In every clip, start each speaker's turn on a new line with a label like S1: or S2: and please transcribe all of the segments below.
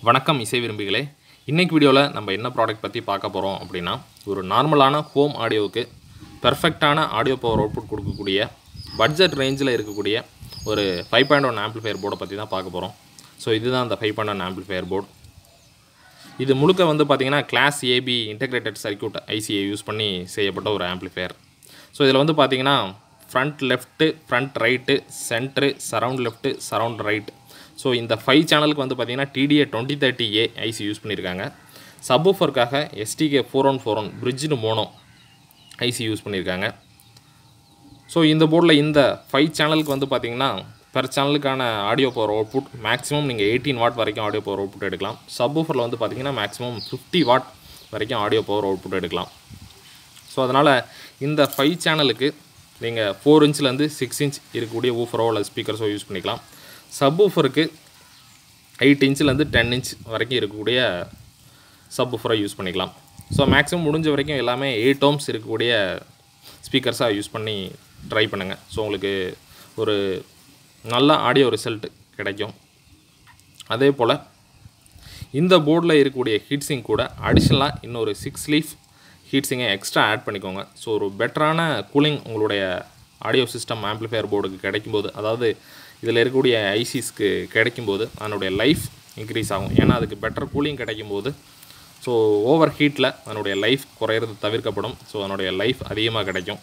S1: வணக்கம் இசை விரும்பிகளே இன்னைக்கு வீடியோவில் நம்ம என்ன ப்ராடக்ட் பற்றி பார்க்க போகிறோம் அப்படின்னா ஒரு நார்மலான ஹோம் ஆடியோவுக்கு பெர்ஃபெக்டான ஆடியோ பவர் அவுட்புட் கொடுக்கக்கூடிய பட்ஜெட் ரேஞ்சில் இருக்கக்கூடிய ஒரு ஃபைவ் பாயிண்ட் ஒன் ஆம்பிளிஃபையர் போர்டை பற்றி தான் பார்க்க போகிறோம் ஸோ இதுதான் அந்த five point one amplifier board இது முழுக்க வந்து பார்த்திங்கன்னா கிளாஸ் ஏபி இன்டெகிரேட்டட் சர்க்யூட் ஐசியை யூஸ் பண்ணி செய்யப்பட்ட ஒரு ஆம்பிளிஃபையர் ஸோ இதில் வந்து பார்த்திங்கன்னா front left front right centre surround left surround right so இந்த ஃபைவ் சேனலுக்கு வந்து பார்த்திங்கன்னா TDA twenty thirty A IC use பண்ணியிருக்காங்க சப்வூஃபருக்காக STK four one four one பிரிட்ஜ்னு மோனோ ஐசி யூஸ் பண்ணியிருக்காங்க ஸோ இந்த போர்டில் இந்த ஃபைவ் சேனலுக்கு வந்து பார்த்திங்கன்னா per சேனலுக்கான audio power output maximum நீங்கள் எயிட்டீன் வாட் வரைக்கும் ஆடியோ பவர் அவுட்புட் எடுக்கலாம் சப்வூஃபரில் வந்து பார்த்திங்கன்னா மேக்ஸிமம் ஃபிஃப்டி வாட் வரைக்கும் ஆடியோ பவர் அவுட்புட் எடுக்கலாம் ஸோ அதனால் இந்த ஃபைவ் சேனலுக்கு நீங்கள் ஃபோர் இன்ச்லேருந்து சிக்ஸ் இன்ச் இருக்கக்கூடிய ஊஃபரோ அல்லது ஸ்பீக்கர்ஸோ யூஸ் பண்ணிக்கலாம் சப் ஊஃபருக்கு எயிட் இன்ச்லேருந்து டென் இன்ச் வரைக்கும் இருக்கக்கூடிய சப் ஊஃபரை யூஸ் பண்ணிக்கலாம் ஸோ மேக்ஸிமம் முடிஞ்ச வரைக்கும் எல்லாமே எயிட் ஓம்ஸ் இருக்கக்கூடிய ஸ்பீக்கர்ஸாக யூஸ் பண்ணி ட்ரை பண்ணுங்கள் ஸோ உங்களுக்கு ஒரு நல்ல ஆடியோ ரிசல்ட் கிடைக்கும் அதே போல் இந்த போர்டில் இருக்கக்கூடிய ஹீட்ஸிங் கூட அடிஷ்னலாக இன்னொரு சிக்ஸ் லீஃப் ஹீட்ஸிங்கை எக்ஸ்ட்ரா ஆட் பண்ணிக்கோங்க ஸோ ஒரு பெட்டரான கூலிங் உங்களுடைய ஆடியோ சிஸ்டம் ஆம்ப்ளிஃபையர் போர்டுக்கு கிடைக்கும்போது அதாவது இதில் இருக்கக்கூடிய ஐசிஸ்க்கு கிடைக்கும்போது அதனுடைய லைஃப் இன்க்ரீஸ் ஆகும் ஏன்னா அதுக்கு பெட்டர் கூலிங் கிடைக்கும்போது ஸோ ஓவர் ஹீட்டில் அதனுடைய லைஃப் குறையிறது தவிர்க்கப்படும் ஸோ அதனுடைய லைஃப் அதிகமாக கிடைக்கும்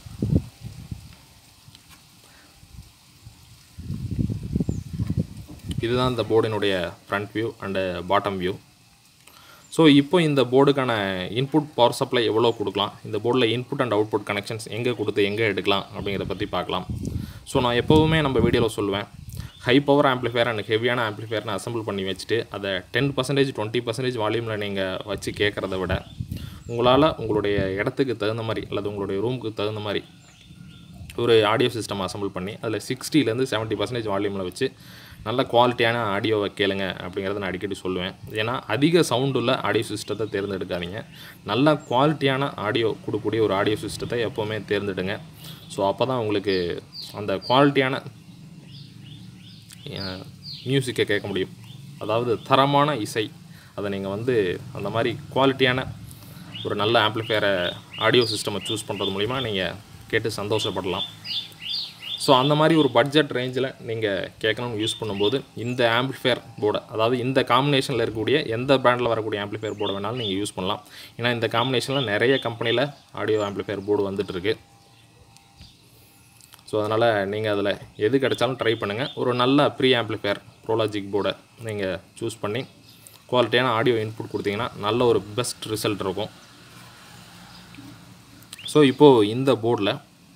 S1: இதுதான் இந்த போர்டினுடைய front view and bottom view so இப்போ இந்த போர்டுக்கான இன்புட் பவர் சப்ளை எவ்வளோ கொடுக்கலாம் இந்த போர்டில் இன்புட் அண்ட் அவுட்புட் கனெக்ஷன்ஸ் எங்கே கொடுத்து எங்கே எடுக்கலாம் அப்படிங்கிறத பற்றி பார்க்கலாம் ஸோ நான் எப்போவுமே நம்ம வீடியோவில் சொல்லுவேன் ஹை பவர் ஆம்ப்ளிஃபையர் அண்ட் ஹெவியான ஆம்ப்ளிஃபையர்னு அசம்பிள் பண்ணி வச்சுட்டு அதை டென் பர்சன்டேஜ் டுவெண்ட்டி பர்சன்டேஜ் வால்யூமில் நீங்கள் வச்சு கேட்குறத விட உங்களால் உங்களுடைய இடத்துக்கு தகுந்த மாதிரி அல்லது உங்களுடைய ரூமுக்கு தகுந்த மாதிரி ஒரு ஆடியோ சிஸ்டம் அசம்பிள் பண்ணி அதில் சிக்ஸ்டிலேருந்து செவன்ட்டி பர்சன்டேஜ் வால்யூமில் வச்சு நல்ல குவாலிட்டியான ஆடியோவை கேளுங்க அப்படிங்கிறத நான் அடிக்கடி சொல்லுவேன் ஏன்னா அதிக சவுண்டுள்ள ஆடியோ சிஸ்டத்தை தேர்ந்தெடுக்காதீங்க நல்ல குவாலிட்டியான ஆடியோ கொடுக்கக்கூடிய ஒரு ஆடியோ சிஸ்டத்தை எப்போவுமே தேர்ந்தெடுங்க ஸோ அப்போ தான் உங்களுக்கு அந்த குவாலிட்டியான மியூசிக்கை கேட்க முடியும் அதாவது தரமான இசை அதை நீங்கள் வந்து அந்த மாதிரி குவாலிட்டியான ஒரு நல்ல ஆம்ப்ளிஃபையரை ஆடியோ சிஸ்டமை சூஸ் பண்ணுறது மூலிமா நீங்கள் கேட்டு சந்தோஷப்படலாம் ஸோ அந்த மாதிரி ஒரு பட்ஜெட் ரேஞ்சில் நீங்கள் கேட்கணும்னு யூஸ் பண்ணும்போது இந்த ஆம்ப்ளிஃபையர் போர்டை அதாவது இந்த காம்பினேஷனில் இருக்கக்கூடிய எந்த பிராண்டில் வரக்கூடிய ஆம்ப்ளிஃபையர் போர்டை வேணாலும் நீங்கள் யூஸ் பண்ணலாம் ஏன்னா இந்த காம்பினேஷனில் நிறைய கம்பெனியில் ஆடியோ ஆம்ப்ளிஃபையர் போர்டு வந்துட்டுருக்கு ஸோ அதனால் நீங்கள் அதில் எது கிடைச்சாலும் ட்ரை பண்ணுங்கள் ஒரு நல்ல ப்ரீ ஆம்ப்ளிஃபையர் ப்ரோலாஜிக் போர்டை நீங்கள் சூஸ் பண்ணி குவாலிட்டியான ஆடியோ இன்புட் கொடுத்தீங்கன்னா நல்ல ஒரு பெஸ்ட் ரிசல்ட் இருக்கும் ஸோ இப்போது இந்த போர்டில்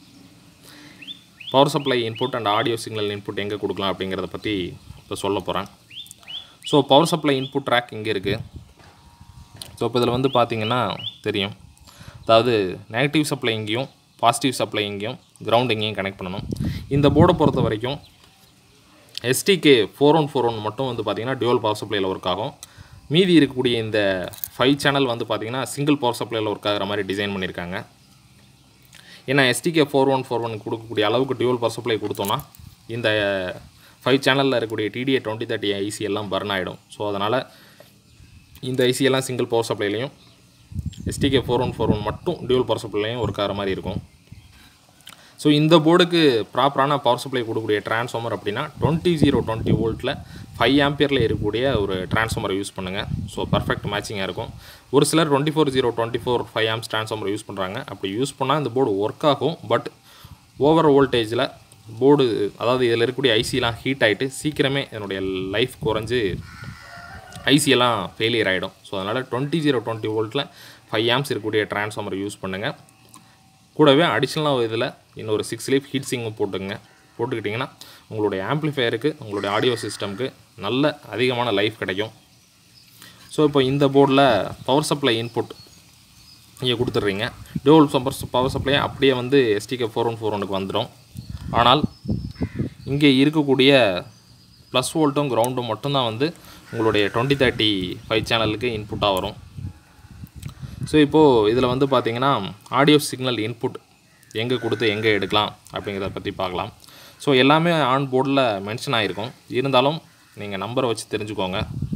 S1: power supply input and audio signal input எங்கே கொடுக்கலாம் அப்படிங்கிறத பற்றி இப்போ சொல்ல போகிறேன் so power supply input track இங்கே இருக்குது ஸோ இப்போ இதில் வந்து பார்த்தீங்கன்னா தெரியும் அதாவது நெகட்டிவ் சப்ளை இங்கேயும் பாசிட்டிவ் சப்ளை இங்கேயும் கிரவுண்ட் இங்கேயும் கனெக்ட் பண்ணணும் இந்த போர்டை பொறுத்த வரைக்கும் STK four one four one மட்டும் வந்து பார்த்திங்கன்னா டியூவல் பவர் சப்ளையில் ஒர்க் ஆகும் மீதி இருக்கக்கூடிய இந்த ஃபைவ் சேனல் வந்து பார்த்திங்கன்னா சிங்கிள் பவர் சப்ளையில் ஒர்க் ஆகிற மாதிரி டிசைன் பண்ணியிருக்காங்க ஏன்னா STK four one four one கொடுக்கக்கூடிய அளவுக்கு டியூவல் பவர் சப்ளை கொடுத்தோன்னா இந்த ஃபைவ் சேனலில் இருக்கக்கூடிய டிடிஏ டுவெண்ட்டி தேர்ட்டி ஐசி எல்லாம் பர்ன் ஆகிடும் ஸோ அதனால் இந்த ஐசி எல்லாம் சிங்கிள் பவர் சப்ளைலையும் STK four one four one மட்டும் டியூவல் பவர் சப்ளைலையும் ஒர்க் ஆகிற மாதிரி இருக்கும் ஸோ இந்த போர்டுக்கு ப்ராப்பரான பவர் சப்ளை கொடுக்கக்கூடிய டிரான்ஸ்ஃபார்மர் அப்படின்னா டுவெண்ட்டி ஜீரோ டுவெண்ட்டி வோல்ட்டில் ஃபைவ் ஆம்பியரில் இருக்கக்கூடிய ஒரு டிரான்ஸ்ஃபார்மரை யூஸ் பண்ணுங்கள் ஸோ பர்ஃபெக்ட் மேட்சிங்காக இருக்கும் ஒரு சிலர் twenty four zero twenty four five amps transformer use பண்ணுறாங்க அப்படி யூஸ் பண்ணால் இந்த போர்டு ஒர்க் ஆகும் பட் ஓவர் வோல்டேஜில் போர்டு அதாவது இதில் இருக்கக்கூடிய ஐசிலாம் ஹீட் ஆகிட்டு சீக்கிரமே என்னுடைய லைஃப் குறைஞ்சி ஐசியெல்லாம் ஃபெயிலியர் ஆகிடும் ஸோ அதனால் டுவெண்ட்டி ஜீரோ டுவெண்ட்டி வோல்ட்டில் ஃபைவ் ஆம்ஸ் இருக்கக்கூடிய டிரான்ஸ்ஃபார்மர் யூஸ் பண்ணுங்கள் கூடவே அடிஷ்னலாக இதில் இன்னொரு சிக்ஸ் லீஃப் ஹீட் சிங்கும் போட்டுங்க போட்டுக்கிட்டிங்கன்னா உங்களுடைய ஆம்ப்ளிஃபையருக்கு உங்களுடைய ஆடியோ சிஸ்டம்க்கு நல்ல அதிகமான லைஃப் கிடைக்கும் ஸோ இப்போ இந்த போர்டில் பவர் சப்ளை இன்புட் நீங்கள் கொடுத்துட்றீங்க டியூவல் சம்பர் பவர் சப்ளை அப்படியே வந்து எஸ்டிகே ஃபோர் ஒன் ஃபோர் ஒனுக்கு வந்துடும் ஆனால் இங்கே இருக்கக்கூடிய ப்ளஸ் வோல்ட்டும் கிரவுண்டும் மட்டும்தான் வந்து உங்களுடைய டுவெண்ட்டி தேர்ட்டி ஃபைவ் சேனலுக்கு இன்புட்டாக வரும் ஸோ இப்போது இதில் வந்து பார்த்தீங்கன்னா ஆடியோ சிக்னல் இன்புட் எங்கே கொடுத்து எங்கே எடுக்கலாம் அப்படிங்கிறத பற்றி பார்க்கலாம் ஸோ எல்லாமே ஆன் போர்டில் மென்ஷன் ஆகிருக்கும் இருந்தாலும் நீங்கள் நம்பரை வச்சு தெரிஞ்சுக்கோங்க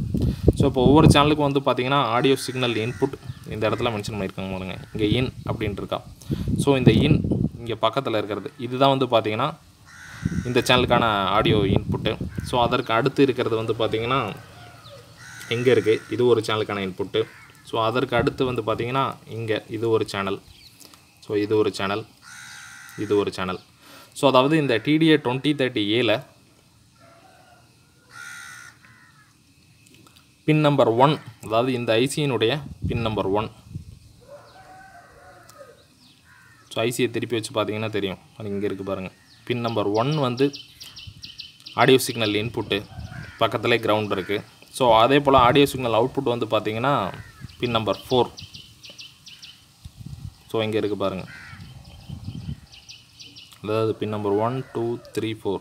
S1: ஸோ இப்போ ஒவ்வொரு சேனலுக்கும் வந்து பார்த்தீங்கன்னா ஆடியோ சிக்னல் இன்புட் இந்த இடத்துல மென்ஷன் பண்ணியிருக்காங்க பாருங்க இங்கே இன் அப்படின்ட்டு இருக்கா ஸோ இந்த இன் இங்கே பக்கத்தில் இருக்கிறது இதுதான் வந்து பார்த்தீங்கன்னா இந்த சேனலுக்கான ஆடியோ இன்புட்டு ஸோ அதற்கு அடுத்து இருக்கிறது வந்து பார்த்தீங்கன்னா இங்கே இருக்குது இது ஒரு சேனலுக்கான இன்புட்டு ஸோ அதற்கு அடுத்து வந்து பார்த்தீங்கன்னா இங்கே இது ஒரு சேனல் ஸோ இது ஒரு சேனல் இது ஒரு சேனல் ஸோ அதாவது இந்த டிடிஏ டுவெண்ட்டி தேர்ட்டி ஏல பின் நம்பர் ஒன் அதாவது இந்த ஐசியினுடைய பின் நம்பர் ஒன் ஸோ ஐசியை திருப்பி வச்சு பார்த்தீங்கன்னா தெரியும் அது இங்கே இருக்குது பாருங்கள் பின் நம்பர் ஒன் வந்து ஆடியோ சிக்னல் இன்புட்டு பக்கத்துலேயே கிரவுண்ட் இருக்குது ஸோ அதே போல் ஆடியோ சிக்னல் அவுட்புட் வந்து பார்த்தீங்கன்னா பின் நம்பர் ஃபோர் ஸோ இங்கே இருக்குது பாருங்கள் அதாவது pin number one two three four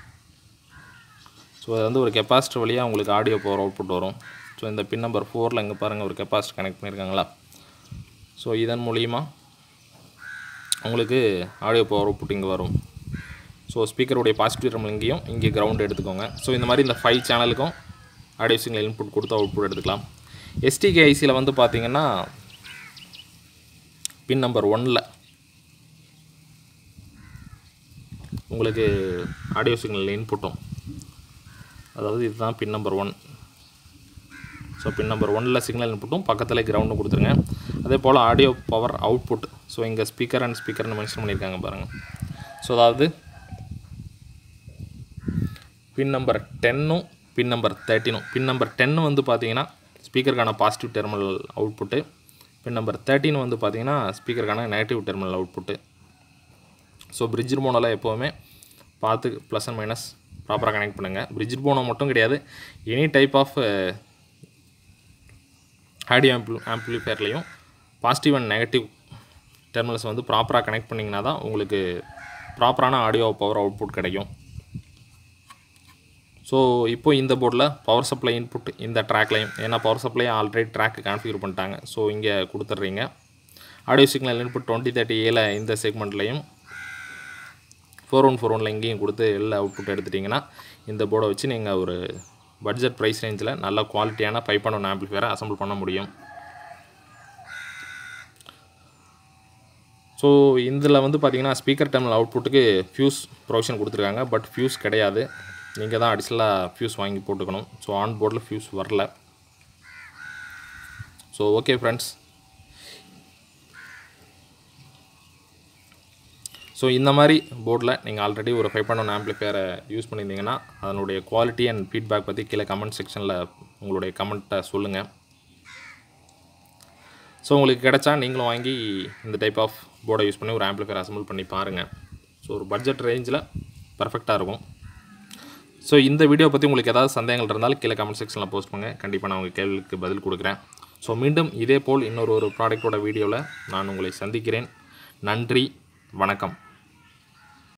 S1: so அது வந்து ஒரு கெப்பாசிட்டர் வழியாக உங்களுக்கு ஆடியோ பவர் அவுட்புட் வரும் ஸோ இந்த பின் நம்பர் ஃபோரில் இங்கே பாருங்கள் ஒரு கெப்பாசிட்டர் கனெக்ட் பண்ணியிருக்காங்களா ஸோ இதன் மூலிமா உங்களுக்கு ஆடியோ பவர் அவுட்புட் இங்கே வரும் ஸோ ஸ்பீக்கருடைய பாசிட்டிவ் டெர்மினல் இங்கேயும் இங்கே கிரவுண்ட் எடுத்துக்கோங்க ஸோ இந்த மாதிரி இந்த ஃபைவ் சேனலுக்கும் ஆடியோ சிக்னல் இன்புட் கொடுத்து அவுட்புட் எடுத்துக்கலாம் எஸ்டிகே ஐசியில் வந்து பார்த்தீங்கன்னா பின் நம்பர் ஒன்னில் உங்களுக்கு ஆடியோ சிக்னல் இன்புட்டும் அதாவது இதுதான் pin number one so pin number ஒனில் சிக்னல் இன்புட்டும் பக்கத்தில் கிரவுண்டும் கொடுத்துருங்க அதே போல் ஆடியோ பவர் அவுட்புட் ஸோ இங்கே ஸ்பீக்கர் அண்ட் ஸ்பீக்கர்னு மென்ஷன் பண்ணியிருக்காங்க பாருங்கள் ஸோ அதாவது பின் நம்பர் டென்னும் பின் நம்பர் தேர்ட்டினும் பின் நம்பர் டென்னு வந்து பார்த்தீங்கன்னா ஸ்பீக்கருக்கான positive terminal output pin number thirteen வந்து பார்த்தீங்கன்னா ஸ்பீக்கருக்கான negative terminal output so bridge போனெல்லாம் எப்போவுமே பார்த்து ப்ளஸ் அண்ட் மைனஸ் ப்ராப்பராக கனெக்ட் பண்ணுங்கள் பிரிட்ஜ் போனோ மட்டும் கிடையாது any type of audio ampli ஆம்பிளிஃபயர்லேயும் பாசிட்டிவ் அண்ட் நெகட்டிவ் டெர்மினல்ஸ் வந்து ப்ராப்பராக கனெக்ட் பண்ணிங்கன்னா தான் உங்களுக்கு ப்ராப்பரான ஆடியோ பவர் அவுட்புட் கிடைக்கும் ஸோ இப்போ இந்த போர்டில் பவர் சப்ளை இன்புட் இந்த ட்ராக்லையும் ஏன்னா power supply already track configure பண்ணிட்டாங்க ஸோ இங்கே கொடுத்துட்றீங்க audio signal input twenty thirty ஏல இந்த செக்மெண்ட்லையும் ஃபோர் ஒன் ஃபோர் ஒனில் இங்கேயும் கொடுத்து எல்லா அவுட்புட் எடுத்துட்டிங்கன்னா இந்த போர்டை வச்சு நீங்கள் ஒரு பட்ஜெட் ப்ரைஸ் ரேஞ்சில் நல்ல குவாலிட்டியான ஃபைவ் பாயிண்ட் ஒன் ஆம்பிளிஃபயரை அசம்பிள் பண்ண முடியும் ஸோ இதில் வந்து பார்த்தீங்கன்னா ஸ்பீக்கர் டெர்மினல் அவுட்புட்டுக்கு ஃபியூஸ் ப்ரொவிஷன் கொடுத்துருக்காங்க பட் ஃபியூஸ் கிடையாது நீங்கள் தான் அடிஷ்னலாக ஃபியூஸ் வாங்கி போட்டுக்கணும் ஸோ ஆன் போர்டில் ஃபியூஸ் வரல ஸோ ஓகே ஃப்ரெண்ட்ஸ் ஸோ இந்த மாதிரி போர்டில் நீங்கள் ஆல்ரெடி ஒரு ஃபைவ் பாயிண்ட் ஒன் ஆம்பிளிஃபையரை யூஸ் பண்ணியிருந்தீங்கன்னா அதனுடைய குவாலிட்டி அண்ட் ஃபீட்பேக் பற்றி கீழே கமெண்ட் செக்ஷனில் உங்களுடைய கமெண்ட்டை சொல்லுங்கள் ஸோ உங்களுக்கு கிடைச்சா நீங்களும் வாங்கி இந்த டைப் ஆஃப் போர்டை யூஸ் பண்ணி ஒரு ஆம்பிளிஃபையர் அசம்பிள் பண்ணி பாருங்கள் ஸோ ஒரு பட்ஜெட் ரேஞ்சில் பர்ஃபெக்டாக இருக்கும் ஸோ இந்த வீடியோ பற்றி உங்களுக்கு ஏதாவது சந்தேகங்கள் இருந்தாலும் கீழே கமெண்ட் செக்ஷனில் போஸ்ட் பண்ணுங்கள் கண்டிப்பாக நான் உங்கள் கேள்விக்கு பதில் கொடுக்குறேன் ஸோ மீண்டும் இதே போல் இன்னொரு ஒரு ப்ராடக்டோட வீடியோவில் நான் உங்களை சந்திக்கிறேன் நன்றி வணக்கம்